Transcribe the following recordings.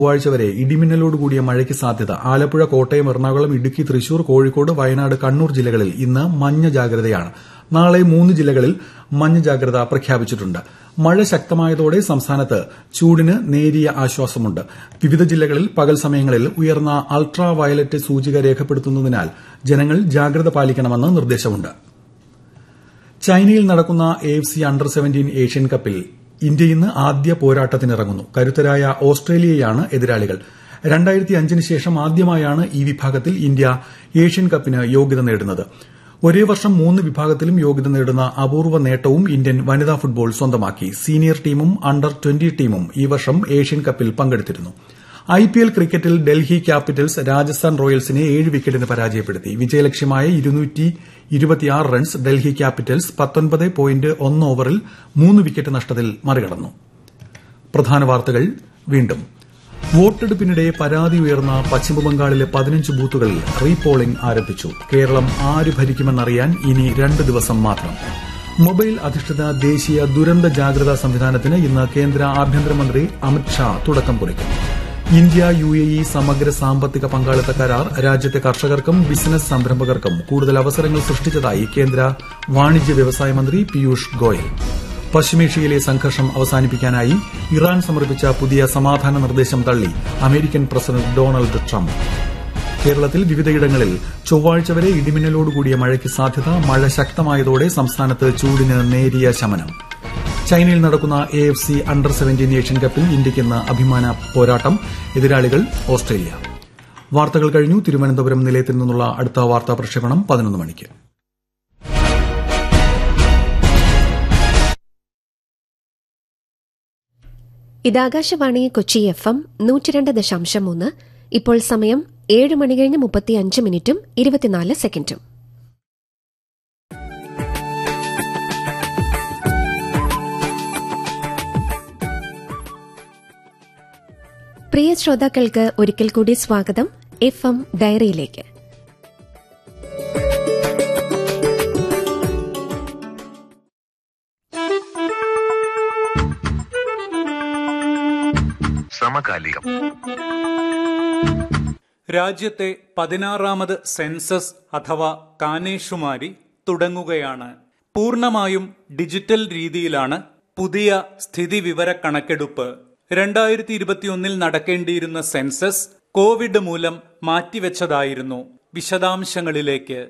ചൊവ്വാഴ്ച വരെ ഇടിമിന്നലോട് കൂടിയ മഴയ്ക്ക് സാധ്യത ആലപ്പുഴ കോട്ടയം എറണാകുളം ഇടുക്കി തൃശൂർ കോഴിക്കോട് വയനാട് കണ്ണൂർ ജില്ലകളിൽ ഇന്ന് മഞ്ഞ ജാഗ്രതയാണ് നാളെ മൂന്ന് ജില്ലകളിൽ മഞ്ഞ ജാഗ്രത പ്രഖ്യാപിച്ചിട്ടുണ്ട് മഴ ശക്തമായതോടെ സംസ്ഥാനത്ത് ചൂടിന് നേരിയ ആശ്വാസമുണ്ട് വിവിധ ജില്ലകളിൽ പകൽ സമയങ്ങളിൽ ഉയർന്ന അൾട്രാ വയലറ്റ് സൂചിക രേഖപ്പെടുത്തുന്നതിനാൽ ജനങ്ങൾ ജാഗ്രത പാലിക്കണമെന്ന് നിർദ്ദേശമുണ്ട് ചൈനയിൽ നടക്കുന്ന A F C under seventeen Asian കപ്പിൽ ഇന്ത്യ ഇന്ന് ആദ്യ പോരാട്ടത്തിനിറങ്ങുന്നു കരുത്തരായ ഓസ്ട്രേലിയയാണ് എതിരാളികൾ രണ്ടായിരത്തി അഞ്ചിന് ശേഷം ആദ്യമായാണ് ഈ വിഭാഗത്തിൽ ഇന്ത്യ ഏഷ്യൻ കപ്പിന് യോഗ്യത നേടുന്നത് ഒരേ വർഷം മൂന്ന് വിഭാഗത്തിലും യോഗ്യത നേടുന്ന അപൂർവ നേട്ടവും ഇന്ത്യൻ വനിതാ ഫുട്ബോൾ സ്വന്തമാക്കി സീനിയർ ടീമും അണ്ടർ ട്വന്റി ടീമും ഈ വർഷം ഏഷ്യൻ കപ്പിൽ പങ്കെടുത്തിരുന്നു ഐപിഎൽ ക്രിക്കറ്റിൽ ഡൽഹി ക്യാപിറ്റൽസ് രാജസ്ഥാൻ റോയൽസിനെ ഏഴ് വിക്കറ്റിന് പരാജയപ്പെടുത്തി വിജയലക്ഷ്യമായ റൺസ് ഡൽഹി ക്യാപിറ്റൽസ് പത്തൊൻപത് പോയിന്റ് ഒന്ന് ഓവറിൽ മൂന്ന് വിക്കറ്റ് നഷ്ടത്തിൽ മറികടന്നു പ്രധാന വാർത്തകൾ വീണ്ടും വോട്ടെടുപ്പിനിടെ പരാതി ഉയർന്ന പശ്ചിമബംഗാളിലെ പതിനഞ്ച് ബൂത്തുകളിൽ റീപോളിംഗ് ആരംഭിച്ചു കേരളം ആര് ഭരിക്കുമെന്നറിയാൻ ഇനി രണ്ട് ദിവസം മാത്രം മൊബൈൽ അധിഷ്ഠിത ദേശീയ ദുരന്ത ജാഗ്രതാ സംവിധാനത്തിന് ഇന്ന് കേന്ദ്ര ആഭ്യന്തരമന്ത്രി അമിത് ഷാ തുടക്കം കുറിക്കും ഇന്ത്യ യു എ ഇ സമഗ്ര സാമ്പത്തിക പങ്കാളിത്ത കരാർ രാജ്യത്തെ കർഷകർക്കും ബിസിനസ് സംരംഭകർക്കും കൂടുതൽ അവസരങ്ങൾ സൃഷ്ടിച്ചതായി കേന്ദ്ര വാണിജ്യ വ്യവസായ മന്ത്രി പീയൂഷ് ഗോയൽ പശ്ചിമേഷ്യയിലെ സംഘർഷം അവസാനിപ്പിക്കാനായി ഇറാൻ സമർപ്പിച്ച പുതിയ സമാധാന നിർദ്ദേശം തള്ളി അമേരിക്കൻ പ്രസിഡന്റ് ഡൊണാൾഡ് ട്രംപ് കേരളത്തിൽ വിവിധയിടങ്ങളിൽ ചൊവ്വാഴ്ച വരെ ഇടിമിന്നലോടുകൂടിയ മഴയ്ക്ക് സാധ്യത മഴ ശക്തമായതോടെ സംസ്ഥാനത്ത് ചൂടിന് നേരിയ ശമനം ചൈനയിൽ നടക്കുന്ന A F C under seventeen Asian കപ്പിൽ ഇന്ത്യയ്ക്ക് ഇന്ന് അഭിമാന പോരാട്ടം എതിരാളികൾ ഓസ്ട്രേലിയ വാർത്തകൾ കഴിഞ്ഞു തിരുവനന്തപുരം നിലയത്തിൽ നിന്നുള്ള അടുത്ത വാർത്താ പ്രക്ഷേപണം പതിനൊന്ന് മണിക്ക് ഇതാകാശവാണി കൊച്ചി എഫ് എം നൂറ്റിരണ്ട് ദശാംശം മൂന്ന് ഇപ്പോൾ സമയം ഏഴ് മണി കഴിഞ്ഞ് മുപ്പത്തിയഞ്ച് മിനിറ്റും ഇരുപത്തിനാല് സെക്കൻഡും പ്രിയ ശ്രോതാക്കൾക്ക് ഒരിക്കൽ കൂടി സ്വാഗതം എഫ് എം ഡയറിയിലേക്ക് സമകാലികം രാജ്യത്തെ പതിനാറാമത് സെൻസസ് അഥവാ കാനേഷുമാരി തുടങ്ങുകയാണ് പൂർണ്ണമായും ഡിജിറ്റൽ രീതിയിലാണ് പുതിയ സ്ഥിതിവിവര കണക്കെടുപ്പ് രണ്ടായിരത്തി ഇരുപത്തിയൊന്നിൽ നടക്കേണ്ടിയിരുന്ന സെൻസസ് കോവിഡ് മൂലം മാറ്റിവെച്ചതായിരുന്നു വിശദാംശങ്ങളിലേക്ക്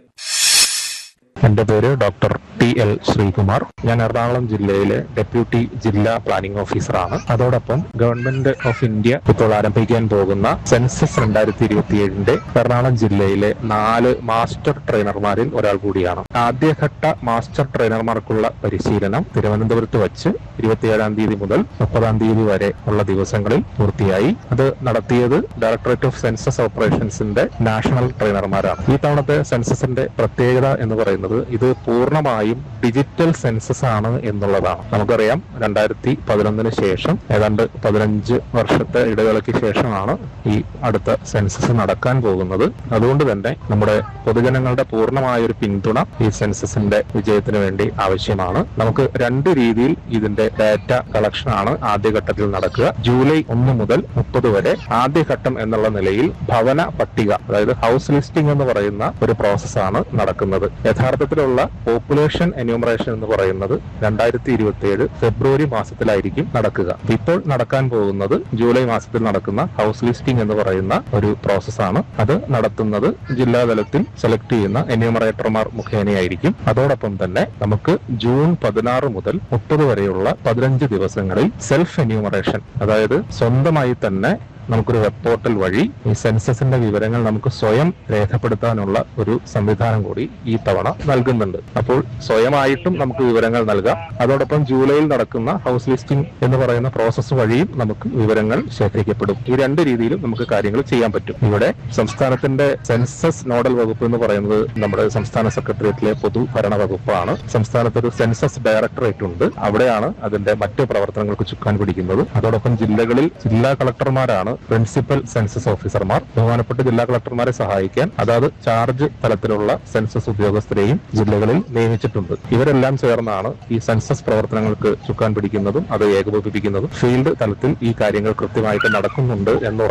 എന്റെ പേര് ഡോക്ടർ ടി എൽ ശ്രീകുമാർ ഞാൻ എറണാകുളം ജില്ലയിലെ ഡെപ്യൂട്ടി ജില്ലാ പ്ലാനിംഗ് ഓഫീസറാണ് അതോടൊപ്പം ഗവൺമെന്റ് ഓഫ് ഇന്ത്യ ഇപ്പോൾ ആരംഭിക്കാൻ പോകുന്ന സെൻസസ് രണ്ടായിരത്തി ഇരുപത്തിയേഴിന്റെ എറണാകുളം ജില്ലയിലെ നാല് മാസ്റ്റർ ട്രെയിനർമാരിൽ ഒരാൾ കൂടിയാണ് ആദ്യഘട്ട മാസ്റ്റർ ട്രെയിനർമാർക്കുള്ള പരിശീലനം തിരുവനന്തപുരത്ത് വച്ച് ഇരുപത്തിയേഴാം തീയതി മുതൽ മുപ്പതാം തീയതി വരെ ഉള്ള ദിവസങ്ങളിൽ പൂർത്തിയായി അത് നടത്തിയത് ഡയറക്ടറേറ്റ് ഓഫ് സെൻസസ് ഓപ്പറേഷൻസിന്റെ നാഷണൽ ട്രെയിനർമാരാണ് ഈ തവണത്തെ സെൻസസിന്റെ പ്രത്യേകത എന്ന് പറയുന്നത് ഇത് പൂർണ്ണമായും ഡിജിറ്റൽ സെൻസസ് ആണ് എന്നുള്ളതാണ് നമുക്കറിയാം രണ്ടായിരത്തി പതിനൊന്നിന് ശേഷം ഏതാണ്ട് പതിനഞ്ച് വർഷത്തെ ഇടവേളയ്ക്ക് ശേഷമാണ് ഈ അടുത്ത സെൻസസ് നടക്കാൻ പോകുന്നത് അതുകൊണ്ട് തന്നെ നമ്മുടെ പൊതുജനങ്ങളുടെ പൂർണ്ണമായ ഒരു പിന്തുണ ഈ സെൻസസിന്റെ വിജയത്തിന് വേണ്ടി ആവശ്യമാണ് നമുക്ക് രണ്ട് രീതിയിൽ ഇതിന്റെ ഡാറ്റ കളക്ഷൻ ആണ് ആദ്യഘട്ടത്തിൽ നടക്കുക ജൂലൈ ഒന്ന് മുതൽ മുപ്പത് വരെ ആദ്യഘട്ടം എന്നുള്ള നിലയിൽ ഭവന പട്ടിക അതായത് ഹൗസ് ലിസ്റ്റിംഗ് എന്ന് പറയുന്ന ഒരു പ്രോസസ്സാണ് നടക്കുന്നത് യഥാർത്ഥത്തിലുള്ള പോപ്പുലേഷൻ എന്യൂമറേഷൻ എന്ന് പറയുന്നത് രണ്ടായിരത്തി ഇരുപത്തി ഏഴ് ഫെബ്രുവരി മാസത്തിലായിരിക്കും നടക്കുക ഇപ്പോൾ നടക്കാൻ പോകുന്നത് ജൂലൈ മാസത്തിൽ നടക്കുന്ന ഹൗസ് ലിസ്റ്റിംഗ് എന്ന് പറയുന്ന ഒരു പ്രോസസ്സാണ് അത് നടത്തുന്നത് ജില്ലാതലത്തിൽ സെലക്ട് ചെയ്യുന്ന എന്യൂമറേറ്റർമാർ മുഖേനയായിരിക്കും അതോടൊപ്പം തന്നെ നമുക്ക് ജൂൺ പതിനാറ് മുതൽ മുപ്പത് വരെയുള്ള പതിനഞ്ച് ദിവസങ്ങളിൽ സെൽഫ് എന്യൂമറേഷൻ അതായത് സ്വന്തമായി തന്നെ നമുക്കൊരു വെബ് പോർട്ടൽ വഴി ഈ സെൻസസിന്റെ വിവരങ്ങൾ നമുക്ക് സ്വയം രേഖപ്പെടുത്താനുള്ള ഒരു സംവിധാനം കൂടി ഈ തവണ നൽകുന്നുണ്ട് അപ്പോൾ സ്വയമായിട്ടും നമുക്ക് വിവരങ്ങൾ നൽകാം അതോടൊപ്പം ജൂലൈയിൽ നടക്കുന്ന ഹൗസ് ലിസ്റ്റിംഗ് എന്ന് പറയുന്ന പ്രോസസ്സ് വഴിയും നമുക്ക് വിവരങ്ങൾ ശേഖരിക്കപ്പെടും ഈ രണ്ട് രീതിയിലും നമുക്ക് കാര്യങ്ങൾ ചെയ്യാൻ പറ്റും ഇവിടെ സംസ്ഥാനത്തിന്റെ സെൻസസ് നോഡൽ വകുപ്പ് എന്ന് പറയുന്നത് നമ്മുടെ സംസ്ഥാന സെക്രട്ടേറിയറ്റിലെ പൊതുഭരണ വകുപ്പാണ് സംസ്ഥാനത്ത് ഒരു സെൻസസ് ഡയറക്ടറേറ്റ് ഉണ്ട് അവിടെയാണ് അതിന്റെ മറ്റ് പ്രവർത്തനങ്ങൾക്ക് ചുക്കാൻ പിടിക്കുന്നത് അതോടൊപ്പം ജില്ലകളിൽ ജില്ലാ കളക്ടർമാരാണ് പ്രിൻസിപ്പൽ സെൻസസ് ഓഫീസർമാർ ബഹുമാനപ്പെട്ട ജില്ലാ കളക്ടർമാരെ സഹായിക്കാൻ അതാത് ചാർജ് തലത്തിലുള്ള സെൻസസ് ഉദ്യോഗസ്ഥരെയും ജില്ലകളിൽ നിയമിച്ചിട്ടുണ്ട് ഇവരെല്ലാം ചേർന്നാണ് ഈ സെൻസസ് പ്രവർത്തനങ്ങൾക്ക് ചുക്കാൻ പിടിക്കുന്നതും അത് ഏകോപിപ്പിക്കുന്നതും ഫീൽഡ് തലത്തിൽ ഈ കാര്യങ്ങൾ കൃത്യമായിട്ട് നടക്കുന്നുണ്ട് എന്ന്